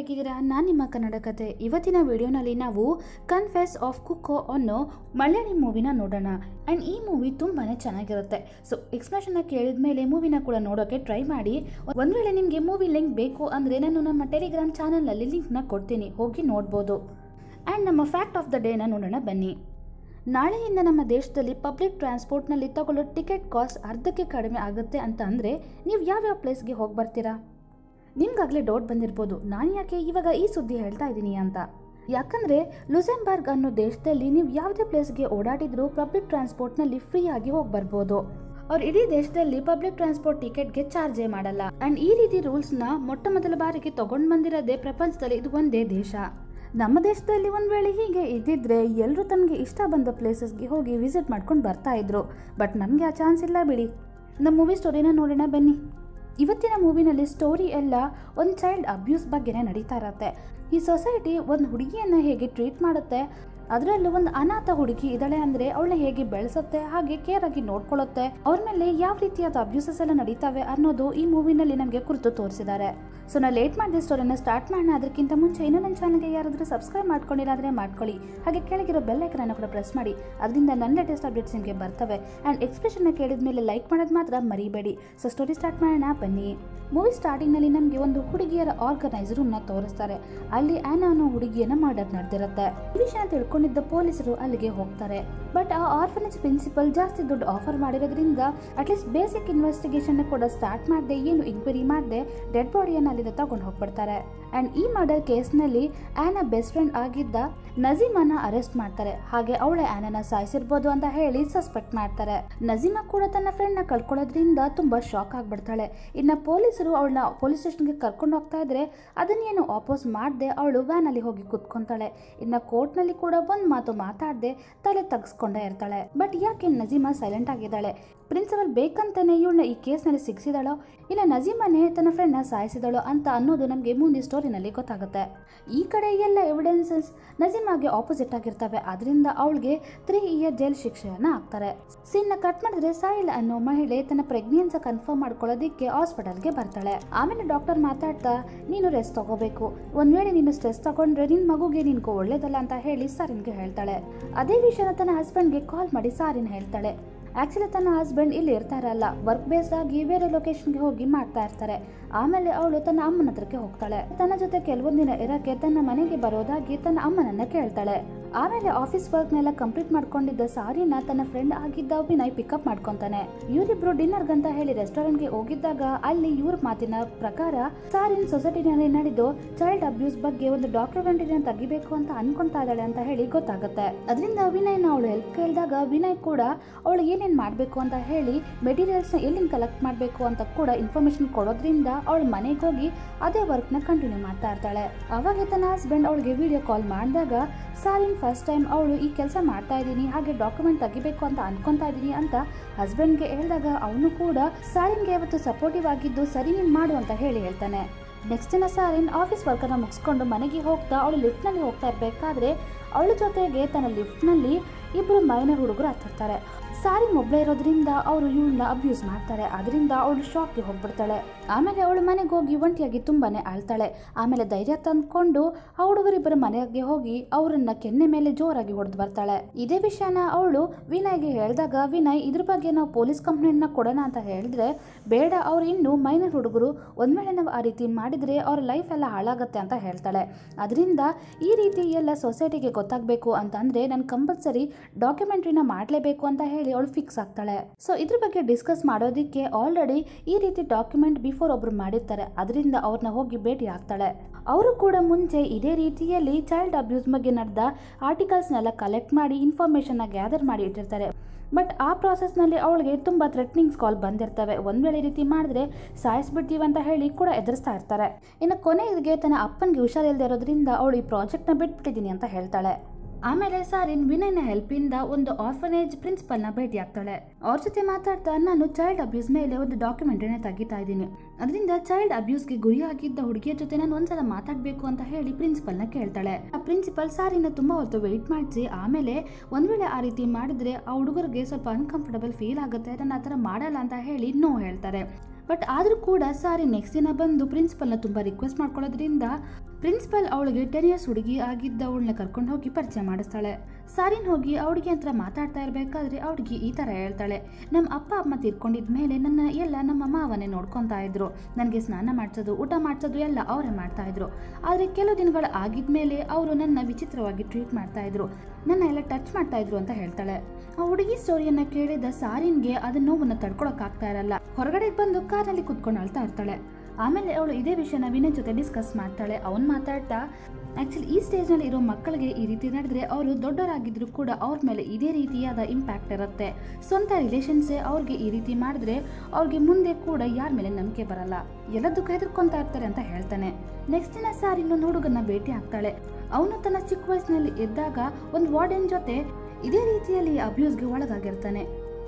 ಹೇಗಿದ್ದೀರಾ ನಾನು ನಿಮ್ಮ ಕನ್ನಡ ಕತೆ ಇವತ್ತಿನ ವಿಡಿಯೋನಲ್ಲಿ ನಾವು ಕನ್ಫೆಸ್ ಆಫ್ ಕುಕ್ಕೋ ಅನ್ನೋ ಮಲಯಾಳಿ ಮೂವಿನ ನೋಡೋಣ ಆ್ಯಂಡ್ ಈ ಮೂವಿ ತುಂಬಾ ಚೆನ್ನಾಗಿರುತ್ತೆ ಸೊ ಎಕ್ಸ್ಪ್ರೆಷನ್ನ ಕೇಳಿದ ಮೇಲೆ ಮೂವಿನ ಕೂಡ ನೋಡೋಕ್ಕೆ ಟ್ರೈ ಮಾಡಿ ಒಂದು ವೇಳೆ ನಿಮಗೆ ಮೂವಿ ಲಿಂಕ್ ಬೇಕು ಅಂದರೆ ನಾನು ನಮ್ಮ ಟೆಲಿಗ್ರಾಮ್ ಚಾನಲಲ್ಲಿ ಲಿಂಕ್ನ ಕೊಡ್ತೀನಿ ಹೋಗಿ ನೋಡ್ಬೋದು ಆ್ಯಂಡ್ ನಮ್ಮ ಫ್ಯಾಕ್ಟ್ ಆಫ್ ದ ಡೇನ ನೋಡೋಣ ಬನ್ನಿ ನಾಳೆಯಿಂದ ನಮ್ಮ ದೇಶದಲ್ಲಿ ಪಬ್ಲಿಕ್ ಟ್ರಾನ್ಸ್ಪೋರ್ಟ್ನಲ್ಲಿ ತಗೊಳ್ಳೋ ಟಿಕೆಟ್ ಕಾಸ್ಟ್ ಅರ್ಧಕ್ಕೆ ಕಡಿಮೆ ಆಗುತ್ತೆ ಅಂತ ಅಂದರೆ ನೀವು ಯಾವ್ಯಾವ ಪ್ಲೇಸ್ಗೆ ಹೋಗಿ ಬರ್ತೀರಾ ನಿಮ್ಗಾಗಲೇ ಡೌಟ್ ಬಂದಿರ್ಬೋದು ನಾನು ಯಾಕೆ ಇವಾಗ ಈ ಸುದ್ದಿ ಹೇಳ್ತಾ ಇದ್ದೀನಿ ಅಂತ ಯಾಕಂದರೆ ಲುಸೆಂಬರ್ಗ್ ಅನ್ನೋ ದೇಶದಲ್ಲಿ ನೀವು ಯಾವುದೇ ಪ್ಲೇಸ್ಗೆ ಓಡಾಡಿದ್ರೂ ಪಬ್ಲಿಕ್ ಟ್ರಾನ್ಸ್ಪೋರ್ಟ್ನಲ್ಲಿ ಫ್ರೀ ಆಗಿ ಹೋಗಿ ಬರ್ಬೋದು ಅವ್ರು ಇಡೀ ದೇಶದಲ್ಲಿ ಪಬ್ಲಿಕ್ ಟ್ರಾನ್ಸ್ಪೋರ್ಟ್ ಟಿಕೆಟ್ಗೆ ಚಾರ್ಜೇ ಮಾಡಲ್ಲ ಆ್ಯಂಡ್ ಈ ರೀತಿ ರೂಲ್ಸ್ನ ಮೊಟ್ಟ ಮೊದಲ ಬಾರಿಗೆ ತಗೊಂಡು ಬಂದಿರೋದೇ ಪ್ರಪಂಚದಲ್ಲಿ ಇದು ಒಂದೇ ದೇಶ ನಮ್ಮ ದೇಶದಲ್ಲಿ ಒಂದು ವೇಳೆ ಹೀಗೆ ಇದ್ದಿದ್ರೆ ಎಲ್ಲರೂ ತಮಗೆ ಇಷ್ಟ ಬಂದ ಪ್ಲೇಸಸ್ಗೆ ಹೋಗಿ ವಿಸಿಟ್ ಮಾಡ್ಕೊಂಡು ಬರ್ತಾ ಇದ್ರು ಬಟ್ ನಮಗೆ ಆ ಚಾನ್ಸ್ ಇಲ್ಲ ಬಿಡಿ ನಮ್ಮ ಮೂವಿ ಸ್ಟೋರಿನ ನೋಡೋಣ ಬನ್ನಿ ಇವತ್ತಿನ ಮೂವಿನಲ್ಲಿ ಸ್ಟೋರಿ ಎಲ್ಲ ಒಂದು ಚೈಲ್ಡ್ ಅಬ್ಯೂಸ್ ಬಗ್ಗೆನೇ ನಡೀತಾ ಇರತ್ತೆ ಈ ಸೊಸೈಟಿ ಒಂದು ಹುಡುಗಿಯನ್ನು ಹೇಗೆ ಟ್ರೀಟ್ ಮಾಡುತ್ತೆ ಅದರಲ್ಲೂ ಒಂದು ಅನಾಥ ಹುಡುಗಿ ಇದ್ದಾಳೆ ಅಂದರೆ ಅವಳನ್ನ ಹೇಗೆ ಬೆಳೆಸುತ್ತೆ ಹಾಗೆ ಕೇರ್ ಆಗಿ ನೋಡ್ಕೊಳ್ಳುತ್ತೆ ಅವ್ರ ಮೇಲೆ ಯಾವ ರೀತಿಯಾದ ಅಬ್ಯೂಸಸ್ ಎಲ್ಲ ನಡೀತಾವೆ ಅನ್ನೋದು ಈ ಮೂವಿನಲ್ಲಿ ನಮಗೆ ಕುರಿತು ತೋರಿಸಿದ್ದಾರೆ ಸೊ ನಾನು ಲೇಟ್ ಮಾಡಿದ ಸ್ಟೋರಿನ ಸ್ಟಾರ್ಟ್ ಮಾಡೋಣ ಅದಕ್ಕಿಂತ ಮುಂಚೆ ಇನ್ನೂ ನನ್ನ ಚಾನಲ್ಗೆ ಯಾರಾದರೂ ಸಬ್ಸ್ಕ್ರೈಬ್ ಮಾಡ್ಕೊಂಡಿಲ್ಲ ಅಂದರೆ ಮಾಡ್ಕೊಳ್ಳಿ ಹಾಗೆ ಕೆಳಗಿರೋ ಬೆಲ್ ಐಕನನ್ನು ಕೂಡ ಪ್ರೆಸ್ ಮಾಡಿ ಅದರಿಂದ ನನ್ನ ಲೇಟೆಸ್ಟ್ ಅಪ್ಡೇಟ್ಸ್ ನಿಮಗೆ ಬರ್ತವೆ ಆ್ಯಂಡ್ ಎಕ್ಸ್ಪ್ರೆಷನ್ನ ಕೇಳಿದ ಮೇಲೆ ಲೈಕ್ ಮಾಡೋದು ಮಾತ್ರ ಮರಿಬೇಡಿ ಸೊ ಸ್ಟೋರಿ ಸ್ಟಾರ್ಟ್ ಮಾಡೋಣ ಬನ್ನಿ ಮೂವಿ ಸ್ಟಾರ್ಟಿಂಗ್ನಲ್ಲಿ ನಮಗೆ ಒಂದು ಹುಡುಗಿಯರ ಆರ್ಗನೈಸ್ ರೂಮ್ನ ತೋರಿಸ್ತಾರೆ ಅಲ್ಲಿ ಆ್ಯನಾ ಅನ್ನೋ ಹುಡುಗಿಯನ್ನ ಮರ್ಡರ್ ನಡೆದಿರುತ್ತೆ ಈ ವಿಷಯ ತಿಳ್ಕೊಂಡಿದ್ದ ಪೊಲೀಸರು ಅಲ್ಲಿಗೆ ಹೋಗ್ತಾರೆ ಬಟ್ ಆ ಆರ್ಫನೇಜ್ ಪ್ರಿನ್ಸಿಪಲ್ ಜಾಸ್ತಿ ದುಡ್ಡು ಆಫರ್ ಮಾಡಿರೋದ್ರಿಂದ ಅಟ್ಲೀಸ್ಟ್ ಬೇಸಿಕ್ ಇನ್ವೆಸ್ಟಿಗೇಷನ್ ಕೂಡ ಸ್ಟಾರ್ಟ್ ಮಾಡದೆ ಏನು ಇನ್ಕ್ವೈರಿ ಮಾಡದೆ ಡೆಡ್ ಬಾಡಿಯನ್ನು ಅಲ್ಲಿಂದ ತಗೊಂಡು ಹೋಗ್ಬಿಡ್ತಾರೆ ಅಂಡ್ ಈ ಮರ್ಡರ್ ಕೇಸ್ನಲ್ಲಿ ಆ್ಯನ ಬೆಸ್ಟ್ ಫ್ರೆಂಡ್ ಆಗಿದ್ದ ನಜೀಮನ ಅರೆಸ್ಟ್ ಮಾಡ್ತಾರೆ ಹಾಗೆ ಅವಳೆ ಆ್ಯನನ ಸಾಯಿಸಿರ್ಬೋದು ಅಂತ ಹೇಳಿ ಸಸ್ಪೆಕ್ಟ್ ಮಾಡ್ತಾರೆ ನಜೀಮಾ ಕೂಡ ತನ್ನ ಫ್ರೆಂಡ್ನ ಕಳ್ಕೊಳ್ಳೋದ್ರಿಂದ ತುಂಬಾ ಶಾಕ್ ಆಗ್ಬಿಡ್ತಾಳೆ ಇನ್ನು ಪೊಲೀಸರು ಅವಳನ್ನ ಪೊಲೀಸ್ ಸ್ಟೇಷನ್ಗೆ ಕರ್ಕೊಂಡು ಹೋಗ್ತಾ ಇದ್ರೆ ಅದನ್ನೇನು ವಾಪಸ್ ಮಾಡದೆ ಅವಳು ವ್ಯಾನಲ್ಲಿ ಹೋಗಿ ಕುತ್ಕೊಂತಾಳೆ ಇನ್ನು ಕೋರ್ಟ್ನಲ್ಲಿ ಕೂಡ ಒಂದು ಮಾತು ಮಾತಾಡದೆ ತಲೆ ತಗ್ಸ್ಕೊಂಡೇ ಇರ್ತಾಳೆ ಬಟ್ ಯಾಕೆ ನಜೀಮಾ ಸೈಲೆಂಟ್ ಆಗಿದ್ದಾಳೆ ಪ್ರಿನ್ಸಿಪಲ್ ಬೇಕಂತಾನೆ ಇವಳನ್ನ ಈ ಕೇಸ್ನಲ್ಲಿ ಸಿಕ್ಸಿದಾಳೋ ಇಲ್ಲ ನಜೀಮನೇ ತನ್ನ ಫ್ರೆಂಡ್ನ ಸಾಯಿಸಿದಳೋ ಅಂತ ಅನ್ನೋದು ನಮಗೆ ಮುಂದಿನ ಸ್ಟೋರಿನಲ್ಲಿ ಗೊತ್ತಾಗುತ್ತೆ ಈ ಕಡೆ ಎಲ್ಲ ಎವಿಡೆನ್ಸಸ್ ನಜೀಮಾಗೆ ಆಪೋಸಿಟ್ ಆಗಿರ್ತವೆ ಅದರಿಂದ ಅವಳಿಗೆ ತ್ರೀ ಇಯರ್ ಜೈಲ್ ಶಿಕ್ಷೆಯನ್ನ ಹಾಕ್ತಾರೆ ಸೀನ್ನ ಕಟ್ ಮಾಡಿದ್ರೆ ಸಾಯಿಲ್ ಅನ್ನೋ ಮಹಿಳೆ ತನ್ನ ಪ್ರೆಗ್ನೆನ್ಸ್ ಕನ್ಫರ್ಮ್ ಮಾಡ್ಕೊಳ್ಳೋದಿಕ್ಕೆ ಹಾಸ್ಪಿಟಲ್ಗೆ ಬರ್ತಾಳೆ ಆಮೇಲೆ ಡಾಕ್ಟರ್ ಮಾತಾಡ್ತಾ ನೀನು ರೆಸ್ಟ್ ತಗೋಬೇಕು ಒಂದ್ ವೇಳೆ ನೀನು ಸ್ಟ್ರೆಸ್ ತಗೊಂಡ್ರೆ ನಿನ್ ಮಗುಗೆ ನಿನ್ಗೂ ಒಳ್ಳೇದಲ್ಲ ಅಂತ ಹೇಳಿ ಸಾರಿನ್ಗೆ ಹೇಳ್ತಾಳೆ ಅದೇ ವಿಷಯನ ತನ್ನ ಹಸ್ಬೆಂಡ್ಗೆ ಕಾಲ್ ಮಾಡಿ ಸಾರಿನ್ ಹೇಳ್ತಾಳೆ ಆಕ್ಚುಲಿ ತನ್ನ ಹಸ್ಬೆಂಡ್ ಇಲ್ಲಿ ಇರ್ತಾ ಇರಲ್ಲ ವರ್ಕ್ ಬೇಸ್ಡ್ ಆಗಿ ಬೇರೆ ಲೊಕೇಶನ್ಗೆ ಹೋಗಿ ಮಾಡ್ತಾ ಇರ್ತಾರೆ ಆಮೇಲೆ ಅವಳು ತನ್ನ ಅಮ್ಮನ ಹತ್ರಕ್ಕೆ ಹೋಗ್ತಾಳೆ ತನ್ನ ಜೊತೆ ಕೆಲವೊಂದಿನ ಇರಕ್ಕೆ ತನ್ನ ಮನೆಗೆ ಬರೋದಾಗಿ ತನ್ನ ಅಮ್ಮನನ್ನ ಕೇಳ್ತಾಳೆ ಆಮೇಲೆ ಆಫೀಸ್ ವರ್ಕ್ನೆಲ್ಲ ಕಂಪ್ಲೀಟ್ ಮಾಡ್ಕೊಂಡಿದ್ದ ಸಾರಿನ ತನ್ನ ಫ್ರೆಂಡ್ ಆಗಿದ್ದ ವಿನಯ್ ಪಿಕಪ್ ಮಾಡ್ಕೊಂತಾನೆ ಇವರಿಬ್ರು ಡಿನ್ನರ್ ಗಂತ ಹೇಳಿ ರೆಸ್ಟೋರೆಂಟ್ಗೆ ಹೋಗಿದ್ದಾಗ ಅಲ್ಲಿ ಇವ್ರ ಮಾತಿನ ಪ್ರಕಾರ ಸಾರಿನ್ ಸೊಸೈಟಿನಲ್ಲಿ ನಡೆದು ಚೈಲ್ಡ್ ಅಬ್ಯೂಸ್ ಬಗ್ಗೆ ಒಂದು ಡಾಕ್ಯುಮೆಂಟರಿನ ತೆಗಿಬೇಕು ಅಂತ ಅನ್ಕೊಂತಾ ಇದ್ದಾಳೆ ಅಂತ ಹೇಳಿ ಗೊತ್ತಾಗುತ್ತೆ ಅದರಿಂದ ವಿನಯ್ನ ಅವಳು ಹೆಲ್ಪ್ ಕೇಳಿದಾಗ ವಿನಯ್ ಕೂಡ ಅವಳು ಏನೇನ್ ಮಾಡ್ಬೇಕು ಅಂತ ಹೇಳಿ ಮೆಟೀರಿಯಲ್ಸ್ ನ ಎಲ್ಲಿಂದ ಕಲೆಕ್ಟ್ ಮಾಡ್ಬೇಕು ಅಂತ ಕೂಡ ಇನ್ಫಾರ್ಮೇಶನ್ ಕೊಡೋದ್ರಿಂದ ಅವಳ ಮನೆಗೆ ಹೋಗಿ ಅದೇ ವರ್ಕ್ ನ ಕಂಟಿನ್ಯೂ ಮಾಡ್ತಾ ಇರ್ತಾಳೆ ಅವಾಗ ತನ್ನ ಹಸ್ಬೆಂಡ್ ಅವಳಿಗೆ ವಿಡಿಯೋ ಕಾಲ್ ಮಾಡಿದಾಗ ಸಾರಿನ್ ಫಸ್ಟ್ ಟೈಮ್ ಅವಳು ಈ ಕೆಲಸ ಮಾಡ್ತಾ ಇದ್ದೀನಿ ಹಾಗೆ ಡಾಕ್ಯುಮೆಂಟ್ ತೆಗಿಬೇಕು ಅಂತ ಅನ್ಕೊಂತಾ ಇದ್ದೀನಿ ಅಂತ ಹಸ್ಬೆಂಡ್ಗೆ ಹೇಳಿದಾಗ ಅವನು ಕೂಡ ಸಾರಿನ್ಗೆ ಅವತ್ತು ಸಪೋರ್ಟಿವ್ ಆಗಿದ್ದು ಸರಿ ನೀನು ಮಾಡು ಅಂತ ಹೇಳಿ ಹೇಳ್ತಾನೆ ನೆಕ್ಸ್ಟ್ ದಿನ ಸಾರಿನ್ ಆಫೀಸ್ ವರ್ಕರ್ನ ಮುಗಿಸ್ಕೊಂಡು ಮನೆಗೆ ಹೋಗ್ತಾ ಅವಳು ಲಿಫ್ಟ್ನಲ್ಲಿ ಹೋಗ್ತಾ ಇರಬೇಕಾದ್ರೆ ಅವಳ ಜೊತೆಗೆ ತನ್ನ ಲಿಫ್ಟ್ನಲ್ಲಿ ಇಬ್ಬರು ಮೈನರ್ ಹುಡುಗರು ಹತ್ತಿರ್ತಾರೆ ಸಾರಿನ್ ಒಬ್ಳೆ ಇರೋದ್ರಿಂದ ಅವರು ಇವಳನ್ನ ಅಬ್ಯೂಸ್ ಮಾಡ್ತಾರೆ ಅದರಿಂದ ಅವಳು ಶಾಕ್ಗೆ ಹೋಗ್ಬಿಡ್ತಾಳೆ ಆಮೇಲೆ ಅವಳು ಮನೆಗೆ ಹೋಗಿ ಒಂಟಿಯಾಗಿ ತುಂಬಾನೇ ಅಳ್ತಾಳೆ ಆಮೇಲೆ ಧೈರ್ಯ ತಂದ್ಕೊಂಡು ಆ ಹುಡುಗರಿಬ್ಬರ ಮನೆಗೆ ಹೋಗಿ ಅವರನ್ನ ಕೆನ್ನೆ ಮೇಲೆ ಜೋರಾಗಿ ಹೊಡೆದು ಬರ್ತಾಳೆ ಇದೇ ವಿಷಯನ ಅವಳು ವಿನಯ್ಗೆ ಹೇಳಿದಾಗ ವಿನಯ್ ಇದ್ರ ಬಗ್ಗೆ ನಾವು ಪೊಲೀಸ್ ಕಂಪ್ಲೇಂಟ್ನ ಕೊಡೋಣ ಅಂತ ಹೇಳಿದ್ರೆ ಬೇಡ ಅವ್ರು ಇನ್ನು ಮೈನರ್ ಹುಡುಗರು ಒಂದ್ ವೇಳೆ ನಾವು ಆ ರೀತಿ ಮಾಡಿದ್ರೆ ಅವ್ರ ಲೈಫ್ ಎಲ್ಲ ಹಾಳಾಗತ್ತೆ ಅಂತ ಹೇಳ್ತಾಳೆ ಅದರಿಂದ ಈ ರೀತಿ ಎಲ್ಲ ಸೊಸೈಟಿಗೆ ಗೊತ್ತಾಗಬೇಕು ಅಂತಂದ್ರೆ ನಾನು ಕಂಪಲ್ಸರಿ ಡಾಕ್ಯುಮೆಂಟ್ರಿನ ಮಾಡಲೇಬೇಕು ಅಂತ ಹೇಳಿ ಅವಳು ಫಿಕ್ಸ್ ಆಗ್ತಾಳೆ ಸೊ ಇದ್ರ ಬಗ್ಗೆ ಡಿಸ್ಕಸ್ ಮಾಡೋದಕ್ಕೆ ಆಲ್ರೆಡಿ ಈ ರೀತಿ ಡಾಕ್ಯುಮೆಂಟ್ ಬಿಫೋರ್ ಒಬ್ರು ಮಾಡಿರ್ತಾರೆ ಅದರಿಂದ ಅವ್ರನ್ನ ಹೋಗಿ ಭೇಟಿ ಆಗ್ತಾಳೆ ಅವರು ಕೂಡ ಮುಂಚೆ ಇದೇ ರೀತಿಯಲ್ಲಿ ಚೈಲ್ಡ್ ಅಬ್ಯೂಸ್ ಬಗ್ಗೆ ನಡೆದ ಆರ್ಟಿಕಲ್ಸ್ನೆಲ್ಲ ಕಲೆಕ್ಟ್ ಮಾಡಿ ಇನ್ಫಾರ್ಮೇಷನ್ನ ಗ್ಯಾದರ್ ಮಾಡಿ ಇಟ್ಟಿರ್ತಾರೆ ಬಟ್ ಆ ಪ್ರಾಸೆಸ್ನಲ್ಲಿ ಅವಳಿಗೆ ತುಂಬ ಥ್ರೆಟ್ನಿಂಗ್ಸ್ ಕಾಲ್ ಬಂದಿರ್ತವೆ ಒಂದು ವೇಳೆ ಈ ರೀತಿ ಮಾಡಿದ್ರೆ ಸಾಯಿಸ್ಬಿಡ್ತೀವಿ ಅಂತ ಹೇಳಿ ಕೂಡ ಎದುರಿಸ್ತಾ ಇರ್ತಾರೆ ಇನ್ನು ಕೊನೆಗೆ ತನ್ನ ಅಪ್ಪನಿಗೆ ಹುಷಾರಿಲ್ಲದೆ ಇರೋದ್ರಿಂದ ಅವಳು ಈ ಪ್ರಾಜೆಕ್ಟ್ನ ಬಿಟ್ಬಿಟ್ಟಿದ್ದೀನಿ ಅಂತ ಹೇಳ್ತಾಳೆ ಆಮೇಲೆ ಸಾರಿನ್ ವಿನಯ್ನ ಹೆಲ್ಪಿಂದ ಒಂದು ಆರ್ಫನೇಜ್ ಪ್ರಿನ್ಸಿಪಲ್ನ ಭೇಟಿ ಆಗ್ತಾಳೆ ಅವ್ರ ಜೊತೆ ಮಾತಾಡ್ತಾ ನಾನು ಚೈಲ್ಡ್ ಅಬ್ಯೂಸ್ ಮೇಲೆ ಒಂದು ಡಾಕ್ಯುಮೆಂಟ್ರಿನ ತೆಗಿತಾ ಇದ್ದೀನಿ ಅದರಿಂದ ಚೈಲ್ಡ್ ಅಬ್ಯೂಸ್ಗೆ ಗುರಿಯಾಗಿದ್ದ ಹುಡುಗಿಯ ಜೊತೆ ನಾನು ಒಂದ್ಸಲ ಮಾತಾಡಬೇಕು ಅಂತ ಹೇಳಿ ಪ್ರಿನ್ಸಿಪಲ್ನ ಕೇಳ್ತಾಳೆ ಆ ಪ್ರಿನ್ಸಿಪಲ್ ಸಾರಿನ ತುಂಬಾ ಹೊತ್ತು ವೆಯ್ಟ್ ಮಾಡಿಸಿ ಆಮೇಲೆ ಒಂದ್ ವೇಳೆ ಆ ರೀತಿ ಮಾಡಿದ್ರೆ ಆ ಹುಡುಗರಿಗೆ ಸ್ವಲ್ಪ ಅನ್ಕಂಫರ್ಟಬಲ್ ಫೀಲ್ ಆಗುತ್ತೆ ನಾನು ಆ ಥರ ಮಾಡಲ್ಲ ಅಂತ ಹೇಳಿ ನೋ ಹೇಳ್ತಾರೆ ಬಟ್ ಆದರೂ ಕೂಡ ಸಾರಿ ನೆಕ್ಸ್ಟ್ ದಿನ ಬಂದು ಪ್ರಿನ್ಸಿಪಲ್ನ ತುಂಬ ರಿಕ್ವೆಸ್ಟ್ ಮಾಡ್ಕೊಳ್ಳೋದ್ರಿಂದ ಪ್ರಿನ್ಸಿಪಲ್ ಅವಳಿಗೆ ಟೆನ್ ಇಯರ್ಸ್ ಹುಡುಗಿ ಆಗಿದ್ದ ಅವಳನ್ನ ಕರ್ಕೊಂಡು ಹೋಗಿ ಪರಿಚಯ ಮಾಡಿಸ್ತಾಳೆ ಸಾರಿನ್ ಹೋಗಿ ಅವಳಿಗೆ ಹತ್ರ ಮಾತಾಡ್ತಾ ಇರಬೇಕಾದ್ರೆ ಅವಳಿಗೆ ಈ ಥರ ಹೇಳ್ತಾಳೆ ನಮ್ಮ ಅಪ್ಪ ಅಮ್ಮ ತೀರ್ಕೊಂಡಿದ ಮೇಲೆ ನನ್ನ ಎಲ್ಲ ನಮ್ಮ ಮಾವನೇ ನೋಡ್ಕೊತಾ ಇದ್ರು ನನಗೆ ಸ್ನಾನ ಮಾಡಿಸೋದು ಊಟ ಮಾಡಿಸೋದು ಎಲ್ಲ ಅವರೇ ಮಾಡ್ತಾ ಇದ್ರು ಆದರೆ ಕೆಲವು ದಿನಗಳು ಆಗಿದ್ಮೇಲೆ ಅವರು ನನ್ನ ವಿಚಿತ್ರವಾಗಿ ಟ್ರೀಟ್ ಮಾಡ್ತಾ ಇದ್ರು ನನ್ನ ಎಲ್ಲ ಟಚ್ ಮಾಡ್ತಾ ಇದ್ರು ಅಂತ ಹೇಳ್ತಾಳೆ ಆ ಹುಡುಗಿ ಸ್ಟೋರಿಯನ್ನ ಕೇಳಿದ ಸಾರಿನ್ಗೆ ಅದನ್ನ ನೋವನ್ನು ತಡ್ಕೊಳಕ್ಕಾಗ್ತಾ ಇರಲ್ಲ ಹೊರಗಡೆ ಬಂದು ಕಾರಲ್ಲಿ ಕುತ್ಕೊಂಡು ಅಳ್ತಾ ಇರ್ತಾಳೆ ಆಮೇಲೆ ಅವಳು ಇದೇ ವಿಷಯನ ವಿನಯ್ ಜೊತೆ ಡಿಸ್ಕಸ್ ಮಾಡ್ತಾಳೆ ಅವನು ಮಾತಾಡ್ತಾ ಆ್ಯಕ್ಚುಲಿ ಈ ಸ್ಟೇಜ್ನಲ್ಲಿ ಇರೋ ಮಕ್ಕಳಿಗೆ ಈ ರೀತಿ ನಡೆದ್ರೆ ಅವರು ದೊಡ್ಡವರಾಗಿದ್ರು ಕೂಡ ಅವ್ರ ಮೇಲೆ ಇದೇ ರೀತಿಯಾದ ಇಂಪ್ಯಾಕ್ಟ್ ಇರುತ್ತೆ ಸ್ವಂತ ರಿಲೇಷನ್ಸೇ ಅವ್ರಿಗೆ ಈ ರೀತಿ ಮಾಡಿದ್ರೆ ಅವ್ರಿಗೆ ಮುಂದೆ ಕೂಡ ಯಾರ ಮೇಲೆ ನಂಬಿಕೆ ಬರಲ್ಲ ಎಲ್ಲದಕ್ಕೂ ಹೆದರ್ಕೊಂತಾ ಇರ್ತಾರೆ ಅಂತ ಹೇಳ್ತಾನೆ ನೆಕ್ಸ್ಟ್ ದಿನ ಸಾರ್ ಇನ್ನೊಂದು ಹುಡುಗನ ಭೇಟಿ ಆಗ್ತಾಳೆ ಅವನು ತನ್ನ ಚಿಕ್ಕ ವಯಸ್ಸಿನಲ್ಲಿ ಇದ್ದಾಗ ಒಂದು ವಾರ್ಡನ್ ಜೊತೆ ಇದೇ ರೀತಿಯಲ್ಲಿ ಅಬ್ಯೂಸ್ಗೆ ಒಳಗಾಗಿರ್ತಾನೆ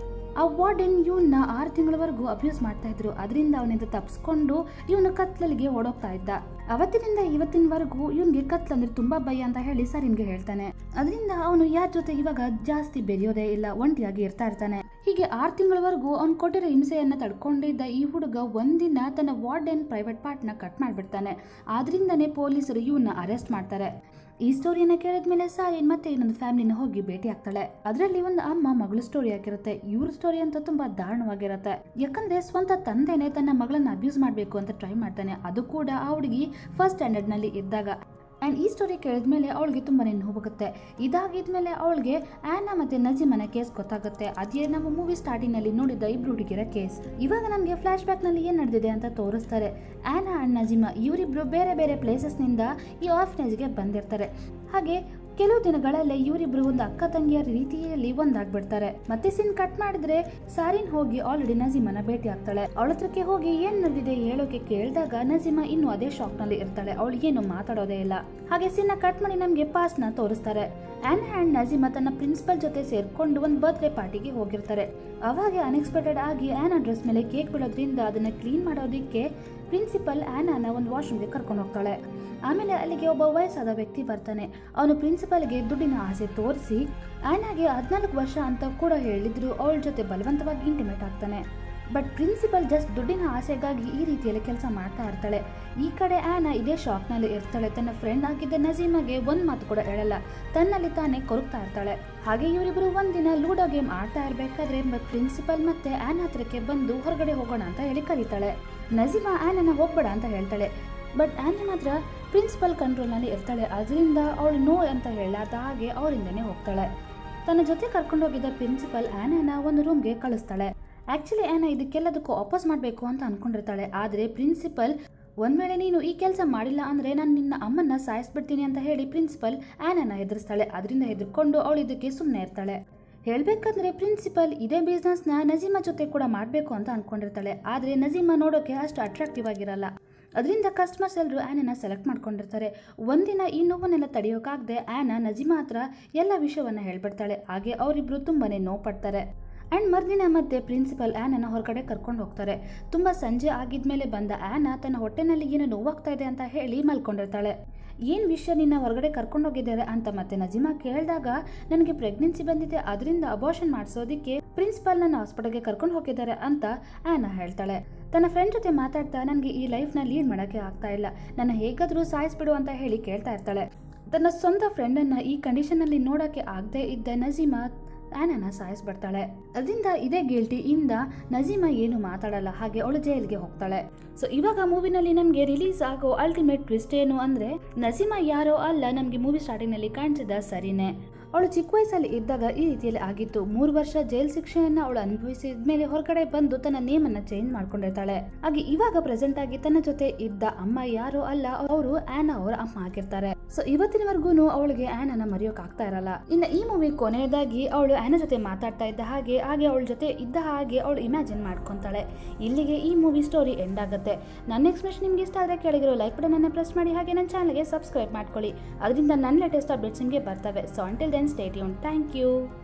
ಆ ವಾರ್ಡನ್ ಇವನ್ನ ಆರು ತಿಂಗಳವರೆಗೂ ಅಬ್ಯೂಸ್ ಮಾಡ್ತಾ ಇದ್ರು ಅದರಿಂದ ಅವನಿಂದ ತಪ್ಪಿಸ್ಕೊಂಡು ಇವನು ಕತ್ಲಲ್ಲಿಗೆ ಓಡೋಗ್ತಾ ಇದ್ದ ಅವತ್ತಿನಿಂದ ಇವತ್ತಿನವರೆಗೂ ಇವನ್ಗೆ ಕತ್ಲಂದ್ರೆ ತುಂಬಾ ಭಯ ಅಂತ ಹೇಳಿ ಸರಿನ್ಗೆ ಹೇಳ್ತಾನೆ ಅದರಿಂದ ಅವನು ಯಾರ ಜೊತೆ ಇವಾಗ ಜಾಸ್ತಿ ಬೆರೆಯೋದೇ ಇಲ್ಲ ಒಂಟಿಯಾಗಿ ಇರ್ತಾ ಇರ್ತಾನೆ ಹೀಗೆ ಆರು ತಿಂಗಳವರೆಗೂ ಅವ್ನು ಕೊಟ್ಟಿರೋ ಹಿಂಸೆಯನ್ನ ತಡ್ಕೊಂಡಿದ್ದ ಈ ಹುಡುಗ ಒಂದಿನ ತನ್ನ ವಾರ್ಡನ್ ಪ್ರೈವೇಟ್ ಪಾರ್ಟ್ನ ಕಟ್ ಮಾಡ್ಬಿಡ್ತಾನೆ ಆದ್ರಿಂದನೇ ಪೊಲೀಸರು ಇವನ್ನ ಅರೆಸ್ಟ್ ಮಾಡ್ತಾರೆ ಈ ಸ್ಟೋರಿಯನ್ನ ಕೇಳಿದ್ಮೇಲೆ ಸಾರಿನ್ ಮತ್ತೆ ಇನ್ನೊಂದು ಫ್ಯಾಮಿಲಿನ ಹೋಗಿ ಭೇಟಿ ಆಗ್ತಾಳೆ ಅದರಲ್ಲಿ ಒಂದು ಅಮ್ಮ ಮಗಳ ಸ್ಟೋರಿ ಆಗಿರುತ್ತೆ ಇವ್ರ ಸ್ಟೋರಿ ಅಂತ ತುಂಬಾ ದಾರುಣವಾಗಿರುತ್ತೆ ಯಾಕಂದ್ರೆ ಸ್ವಂತ ತಂದೆನೆ ತನ್ನ ಮಗಳನ್ನ ಅಬ್ಯೂಸ್ ಮಾಡಬೇಕು ಅಂತ ಟ್ರೈ ಮಾಡ್ತಾನೆ ಅದು ಕೂಡ ಆ ಹುಡುಗಿ ಫಸ್ಟ್ ಸ್ಟ್ಯಾಂಡರ್ಡ್ ನಲ್ಲಿ ಇದ್ದಾಗ ಆ್ಯಂಡ್ ಈ ಸ್ಟೋರಿ ಕೇಳಿದ್ಮೇಲೆ ಅವಳಿಗೆ ತುಂಬಾ ನೋವಾಗುತ್ತೆ ಇದಾಗಿದ್ಮೇಲೆ ಅವಳಿಗೆ ಆ್ಯನಾ ಮತ್ತೆ ನಜಿಮನ ಕೇಸ್ ಗೊತ್ತಾಗುತ್ತೆ ಅದೇ ನಮ್ಮ ಮೂವಿ ಸ್ಟಾರ್ಟಿಂಗ್ನಲ್ಲಿ ನೋಡಿದ್ದ ಇಬ್ರು ಹುಡುಗಿರ ಕೇಸ್ ಇವಾಗ ನಮಗೆ ಫ್ಲಾಶ್ ಬ್ಯಾಕ್ನಲ್ಲಿ ಏನು ನಡೆದಿದೆ ಅಂತ ತೋರಿಸ್ತಾರೆ ಆ್ಯನಾ ಆ್ಯಂಡ್ ನಜಿಮಾ ಇವರಿಬ್ರು ಬೇರೆ ಬೇರೆ ಪ್ಲೇಸಸ್ನಿಂದ ಈ ಆರ್ಫನೇಜ್ಗೆ ಬಂದಿರ್ತಾರೆ ಹಾಗೆ ಕೆಲವು ದಿನಗಳಲ್ಲೇ ಇವರಿಬ್ರು ಒಂದು ಅಕ್ಕ ತಂಗಿಯರ ರೀತಿಯಲ್ಲಿ ಒಂದಾಗ್ಬಿಡ್ತಾರೆ ಮತ್ತೆ ಸಿನ್ ಕಟ್ ಮಾಡಿದ್ರೆ ಸಾರಿನ್ ಹೋಗಿ ಆಲ್ರೆಡಿ ನಜೀಮನ ಭೇಟಿ ಆಗ್ತಾಳೆ ಅವಳ ಹತ್ರಕ್ಕೆ ಹೋಗಿ ಏನ್ ನಡೆದಿದೆ ಹೇಳೋಕೆ ಕೇಳಿದಾಗ ನಜೀಮಾ ಇನ್ನು ಅದೇ ಶಾಕ್ ನಲ್ಲಿ ಇರ್ತಾಳೆ ಅವಳು ಏನು ಮಾತಾಡೋದೇ ಇಲ್ಲ ಹಾಗೆ ಸಿನ್ನ ಕಟ್ ಮಾಡಿ ನಮ್ಗೆ ಪಾಸ್ ನ ತೋರಿಸ್ತಾರೆ ಆನ್ ಹ್ಯಾಂಡ್ ನಜೀಮಾ ತನ್ನ ಪ್ರಿನ್ಸಿಪಲ್ ಜೊತೆ ಸೇರ್ಕೊಂಡು ಒಂದು ಬರ್ತ್ಡೇ ಪಾರ್ಟಿಗೆ ಹೋಗಿರ್ತಾರೆ ಅವಾಗ ಅನ್ಎಕ್ಸ್ಪೆಕ್ಟೆಡ್ ಆಗಿ ಆನ್ ಡ್ರೆಸ್ ಮೇಲೆ ಕೇಕ್ ಬೀಳೋದ್ರಿಂದ ಅದನ್ನ ಕ್ಲೀನ್ ಮಾಡೋದಿಕ್ಕೆ ಪ್ರಿನ್ಸಿಪಲ್ ಆನಾನ ಒಂದು ವಾಶ್ರೂಮ್ಗೆ ಕರ್ಕೊಂಡು ಹೋಗ್ತಾಳೆ ಆಮೇಲೆ ಅಲ್ಲಿಗೆ ಒಬ್ಬ ವಯಸ್ಸಾದ ವ್ಯಕ್ತಿ ಬರ್ತಾನೆ ಅವನು ಪ್ರಿನ್ಸಿಪಲ್ಗೆ ದುಡ್ಡಿನ ಆಸೆ ತೋರಿಸಿ ಆನಾಗೆ ಹದಿನಾಲ್ಕು ವರ್ಷ ಅಂತ ಕೂಡ ಹೇಳಿದ್ರು ಅವಳ ಜೊತೆ ಬಲವಂತವಾಗಿ ಇಂಟಿಮೇಟ್ ಆಗ್ತಾನೆ ಬಟ್ ಪ್ರಿನ್ಸಿಪಲ್ ಜಸ್ಟ್ ದುಡ್ಡಿನ ಆಸೆಗಾಗಿ ಈ ರೀತಿಯಲ್ಲಿ ಕೆಲಸ ಮಾಡ್ತಾ ಇರ್ತಾಳೆ ಈ ಕಡೆ ಆ್ಯನ ಇದೇ ಶಾಕ್ನಲ್ಲಿ ಇರ್ತಾಳೆ ತನ್ನ ಫ್ರೆಂಡ್ ಆಗಿದ್ದ ನಜೀಮಗೆ ಒಂದು ಮಾತು ಕೂಡ ಹೇಳಲ್ಲ ತನ್ನಲ್ಲಿ ತಾನೇ ಕೊರಗ್ತಾ ಇರ್ತಾಳೆ ಹಾಗೆ ಇವರಿಬ್ಬರು ಒಂದಿನ ಲೂಡೋ ಗೇಮ್ ಆಡ್ತಾ ಇರಬೇಕಾದ್ರೆ ಪ್ರಿನ್ಸಿಪಲ್ ಮತ್ತೆ ಆ್ಯನ್ ಹತ್ರಕ್ಕೆ ಬಂದು ಹೊರಗಡೆ ಹೋಗೋಣ ಅಂತ ಹೇಳಿ ಕರೀತಾಳೆ ನಜೀಮಾ ಆ್ಯನನ್ನ ಹೋಗ್ಬೇಡ ಅಂತ ಹೇಳ್ತಾಳೆ ಬಟ್ ಆ್ಯನ್ ಮಾತ್ರ ಪ್ರಿನ್ಸಿಪಲ್ ಕಂಟ್ರೋಲ್ನಲ್ಲಿ ಇರ್ತಾಳೆ ಅದರಿಂದ ಅವಳು ನೋ ಅಂತ ಹೇಳಾದ ಹಾಗೆ ಅವರಿಂದನೇ ಹೋಗ್ತಾಳೆ ತನ್ನ ಜೊತೆ ಕರ್ಕೊಂಡೋಗಿದ್ದ ಪ್ರಿನ್ಸಿಪಲ್ ಆ್ಯನನ್ನ ಒಂದು ರೂಮ್ಗೆ ಕಳಿಸ್ತಾಳೆ ಆ್ಯಕ್ಚುಲಿ ಆ್ಯನ ಇದಕ್ಕೆಲ್ಲದಕ್ಕೂ ವಾಪಸ್ ಮಾಡಬೇಕು ಅಂತ ಅನ್ಕೊಂಡಿರ್ತಾಳೆ ಆದರೆ ಪ್ರಿನ್ಸಿಪಲ್ ಒಂದ್ ವೇಳೆ ನೀನು ಈ ಕೆಲಸ ಮಾಡಿಲ್ಲ ಅಂದ್ರೆ ನಾನು ನಿನ್ನ ಅಮ್ಮನ್ನ ಸಾಯಿಸ್ಬಿಡ್ತೀನಿ ಅಂತ ಹೇಳಿ ಪ್ರಿನ್ಸಿಪಲ್ ಆ್ಯನನ್ನ ಹೆದರ್ಸ್ತಾಳೆ ಅದರಿಂದ ಹೆದರ್ಕೊಂಡು ಅವಳು ಇದಕ್ಕೆ ಸುಮ್ಮನೆ ಇರ್ತಾಳೆ ಹೇಳ್ಬೇಕಂದ್ರೆ ಪ್ರಿನ್ಸಿಪಲ್ ಇದೇ ಬಿಸ್ನೆಸ್ನ ನಜೀಮಾ ಜೊತೆ ಕೂಡ ಮಾಡಬೇಕು ಅಂತ ಅನ್ಕೊಂಡಿರ್ತಾಳೆ ಆದರೆ ನಜೀಮಾ ನೋಡೋಕೆ ಅಷ್ಟು ಅಟ್ರಾಕ್ಟಿವ್ ಆಗಿರಲ್ಲ ಅದರಿಂದ ಕಸ್ಟಮರ್ಸ್ ಎಲ್ಲರೂ ಆ್ಯನನ್ನ ಸೆಲೆಕ್ಟ್ ಮಾಡ್ಕೊಂಡಿರ್ತಾರೆ ಒಂದಿನ ಈ ನೋವನ್ನೆಲ್ಲ ತಡೆಯೋಕ್ಕಾಗದೆ ಆ್ಯನ ನಜೀಮಾ ಹತ್ರ ಎಲ್ಲ ವಿಷಯವನ್ನು ಹೇಳ್ಬಿಡ್ತಾಳೆ ಹಾಗೆ ಅವರಿಬ್ರು ತುಂಬಾನೇ ನೋವು ಪಡ್ತಾರೆ ಆ್ಯಂಡ್ ಮರುದಿನ ಮತ್ತೆ ಪ್ರಿನ್ಸಿಪಲ್ ಆ್ಯನನ್ನ ಹೊರಗಡೆ ಕರ್ಕೊಂಡು ಹೋಗ್ತಾರೆ ತುಂಬ ಸಂಜೆ ಆಗಿದ್ಮೇಲೆ ಬಂದ ಆ್ಯನ ತನ್ನ ಹೊಟ್ಟೆನಲ್ಲಿ ಏನೋ ನೋವಾಗ್ತಾ ಇದೆ ಅಂತ ಹೇಳಿ ಮಲ್ಕೊಂಡಿರ್ತಾಳೆ ಏನು ವಿಷಯ ನಿನ್ನ ಹೊರಗಡೆ ಕರ್ಕೊಂಡು ಹೋಗಿದ್ದಾರೆ ಅಂತ ಮತ್ತೆ ನಜೀಮಾ ಕೇಳಿದಾಗ ನನಗೆ ಪ್ರೆಗ್ನೆನ್ಸಿ ಬಂದಿದೆ ಅದರಿಂದ ಅಬೋಷನ್ ಮಾಡಿಸೋದಕ್ಕೆ ಪ್ರಿನ್ಸಿಪಲ್ ನನ್ನ ಹಾಸ್ಪಿಟಲ್ಗೆ ಕರ್ಕೊಂಡು ಹೋಗಿದ್ದಾರೆ ಅಂತ ಆ್ಯನ ಹೇಳ್ತಾಳೆ ತನ್ನ ಫ್ರೆಂಡ್ ಜೊತೆ ಮಾತಾಡ್ತಾ ನನಗೆ ಈ ಲೈಫ್ನ ಲೀಡ್ ಮಾಡೋಕ್ಕೆ ಆಗ್ತಾ ಇಲ್ಲ ನನ್ನ ಹೇಗಾದರೂ ಸಾಯಿಸ್ಬಿಡು ಅಂತ ಹೇಳಿ ಕೇಳ್ತಾ ಇರ್ತಾಳೆ ತನ್ನ ಸ್ವಂತ ಫ್ರೆಂಡನ್ನು ಈ ಕಂಡೀಷನಲ್ಲಿ ನೋಡೋಕ್ಕೆ ಆಗದೆ ಇದ್ದ ನಜೀಮಾ ಆ್ಯನನ್ನ ಸಾಯಿಸ್ಬಿಡ್ತಾಳೆ ಅದರಿಂದ ಇದೇ ಗಿಲ್ಟಿ ಇಂದ ನಜೀಮಾ ಏನು ಮಾತಾಡಲ್ಲ ಹಾಗೆ ಅವಳು ಜೈಲ್ಗೆ ಹೋಗ್ತಾಳೆ ಸೊ ಇವಾಗ ಮೂವಿನಲ್ಲಿ ನಮಗೆ ರಿಲೀಸ್ ಆಗೋ ಅಲ್ಟಿಮೇಟ್ ಟ್ವಿಸ್ಟ್ ಏನು ಅಂದರೆ ನಜೀಮಾ ಯಾರೋ ಅಲ್ಲ ನಮಗೆ ಮೂವಿ ಸ್ಟಾರ್ಟಿಂಗ್ನಲ್ಲಿ ಕಾಣಿಸಿದ ಸರಿನೇ ಅವಳು ಚಿಕ್ಕ ವಯಸ್ಸಲ್ಲಿ ಇದ್ದಾಗ ಈ ರೀತಿಯಲ್ಲಿ ಆಗಿತ್ತು ಮೂರು ವರ್ಷ ಜೈಲ್ ಶಿಕ್ಷೆಯನ್ನ ಅವಳು ಅನುಭವಿಸಿದ ಮೇಲೆ ಹೊರಗಡೆ ಬಂದು ತನ್ನ ನೇಮನ್ನ ಚೇಂಜ್ ಮಾಡ್ಕೊಂಡಿರ್ತಾಳೆ ಹಾಗೆ ಇವಾಗ ಪ್ರೆಸೆಂಟ್ ಆಗಿ ತನ್ನ ಜೊತೆ ಇದ್ದ ಅಮ್ಮ ಯಾರೋ ಅಲ್ಲ ಅವರು ಆ್ಯನಾ ಅವರ ಅಮ್ಮ ಆಗಿರ್ತಾರೆ ಸೊ ಇವತ್ತಿನವರೆಗೂ ಅವಳಿಗೆ ಆ್ಯನನ್ನ ಮರೆಯೋಕ್ ಆಗ್ತಾ ಇರಲ್ಲ ಇನ್ನು ಈ ಮೂವಿ ಕೊನೆಯದಾಗಿ ಅವಳು ಆ್ಯನ ಜೊತೆ ಮಾತಾಡ್ತಾ ಇದ್ದ ಹಾಗೆ ಹಾಗೆ ಅವಳ ಜೊತೆ ಇದ್ದ ಹಾಗೆ ಅವಳು ಇಮ್ಯಾಜಿನ್ ಮಾಡ್ಕೊಂತಾಳೆ ಇಲ್ಲಿಗೆ ಈ ಮೂವಿ ಸ್ಟೋರಿ ಎಂಡ್ ಆಗುತ್ತೆ ನನ್ನ ಎಕ್ಸ್ಪ್ರೆಷನ್ ನಿಮ್ಗೆ ಇಷ್ಟ ಆದರೆ ಕೆಳಗಿರೋ ಲೈಕ್ ಬಟನ್ನ ಪ್ರೆಸ್ ಮಾಡಿ ಹಾಗೆ ನನ್ನ ಚಾನಲ್ಗೆ ಸಬ್ಸ್ಕ್ರೈಬ್ ಮಾಡ್ಕೊಳ್ಳಿ ಅದರಿಂದ ನನ್ನ ಲೇಟೆಸ್ಟ್ ಅಪ್ಡೇಟ್ಸ್ ನಿಮಗೆ ಬರ್ತವೆ ಸೊ ಅಂಟಿಲ್ ದೆನ್ ಸ್ಟೇಟ್ ಯೂನ್ ಥ್ಯಾಂಕ್ ಯು